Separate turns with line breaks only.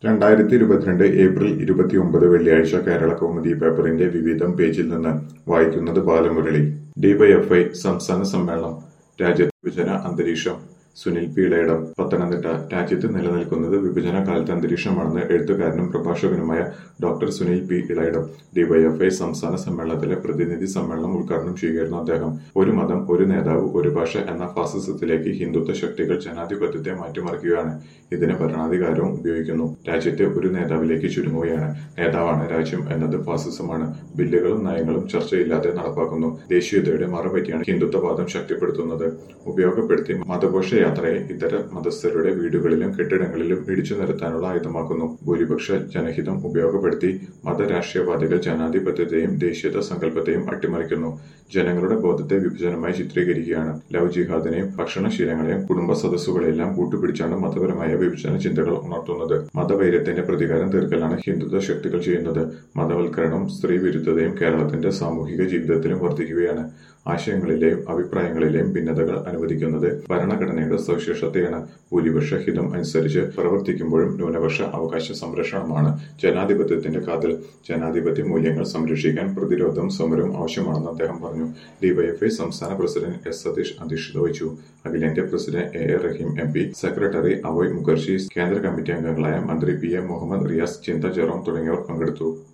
രണ്ടായിരത്തി ഇരുപത്തിരണ്ട് ഏപ്രിൽ ഇരുപത്തിയൊമ്പത് വെള്ളിയാഴ്ച കേരള കൗമുദി പേപ്പറിന്റെ വിവിധം പേജിൽ നിന്ന് വായിക്കുന്നത് ബാലമുരളി ഡിവൈഎഫ്ഐ സംസ്ഥാന സമ്മേളനം രാജ്യത്ത് വിഭജന അന്തരീക്ഷം സുനിൽ പി ഇളയിടം പത്തനംതിട്ട രാജ്യത്ത് നിലനിൽക്കുന്നത് വിഭജന കാലത്തെ അന്തരീക്ഷമാണെന്ന് എഴുത്തുകാരനും പ്രഭാഷകനുമായ doctor Sunil P Elayidam DYFI സംസ്ഥാന സമ്മേളനത്തിലെ പ്രതിനിധി സമ്മേളനം ഉദ്ഘാടനം ചെയ്യുകയായിരുന്നു അദ്ദേഹം ഒരു മതം ഒരു നേതാവ് ഒരു ഭാഷ എന്ന ഫാസിസത്തിലേക്ക് ഹിന്ദുത്വ ശക്തികൾ ജനാധിപത്യത്തെ മാറ്റിമറിക്കുകയാണ് ഇതിന് ഭരണാധികാരവും ഉപയോഗിക്കുന്നു രാജ്യത്തെ ഒരു നേതാവിലേക്ക് ചുരുങ്ങുകയാണ് നേതാവാണ് രാജ്യം എന്നത് ഫാസിസമാണ് ബില്ലുകളും നയങ്ങളും ചർച്ചയില്ലാതെ നടപ്പാക്കുന്നു ദേശീയതയുടെ മറപറ്റിയാണ് ഹിന്ദുത്വവാദം ശക്തിപ്പെടുത്തുന്നത് ഉപയോഗപ്പെടുത്തി മതഘോഷയാത്രയെ ഇതര മതസ്ഥരുടെ വീടുകളിലും കെട്ടിടങ്ങളിലും ഇടിച്ചു നിരത്താനുള്ള ആയുധമാക്കുന്നു ഭൂരിപക്ഷ ജനഹിതം ഉപയോഗപ്പെടുത്തി മതരാഷ്ട്രീയവാദികൾ ജനാധിപത്യത്തെയും ദേശീയത സങ്കല്പത്തെയും അട്ടിമറിക്കുന്നു ജനങ്ങളുടെ ബോധത്തെ വിഭജനമായി ചിത്രീകരിക്കുകയാണ് ലവ് ജിഹാദിനെയും ഭക്ഷണശീലങ്ങളെയും കുടുംബ സദസ്സുകളെല്ലാം കൂട്ടുപിടിച്ചാണ് മതപരമായ വിഭജന ചിന്തകൾ ഉണർത്തുന്നത് മതവൈര്യത്തിന്റെ പ്രതികാരം തീർക്കലാണ് ഹിന്ദുത്വ ശക്തികൾ ചെയ്യുന്നത് മതവൽക്കരണവും സ്ത്രീ വിരുദ്ധതയും കേരളത്തിന്റെ സാമൂഹിക ജീവിതത്തിലും വർദ്ധിക്കുകയാണ് ആശയങ്ങളിലെയും അഭിപ്രായങ്ങളിലെയും ഭിന്നതകൾ അനുവദിക്കുന്നത് ഭരണഘടനയുടെ സവിശേഷതയാണ് ഭൂരിപക്ഷ ഹിതം അനുസരിച്ച് പ്രവർത്തിക്കുമ്പോഴും ന്യൂനപക്ഷ അവകാശ സംരക്ഷണമാണ് ജനാധിപത്യത്തിന്റെ കാതൽ ജനാധിപത്യ മൂല്യങ്ങൾ സംരക്ഷിക്കാൻ പ്രതിരോധവും സമരവും ആവശ്യമാണെന്ന് അദ്ദേഹം പറഞ്ഞു ഡിവൈഎഫ്ഐ സംസ്ഥാന പ്രസിഡന്റ് എസ് സതീഷ് അധ്യക്ഷത വഹിച്ചു അഖിലേന്ത്യാ president A A Rahim M P secretary Avoy Mukherjee കേന്ദ്ര കമ്മിറ്റി അംഗങ്ങളായ മന്ത്രി പി എ മുഹമ്മദ് റിയാസ് ചിന്ത ജെറോം തുടങ്ങിയവർ പങ്കെടുത്തു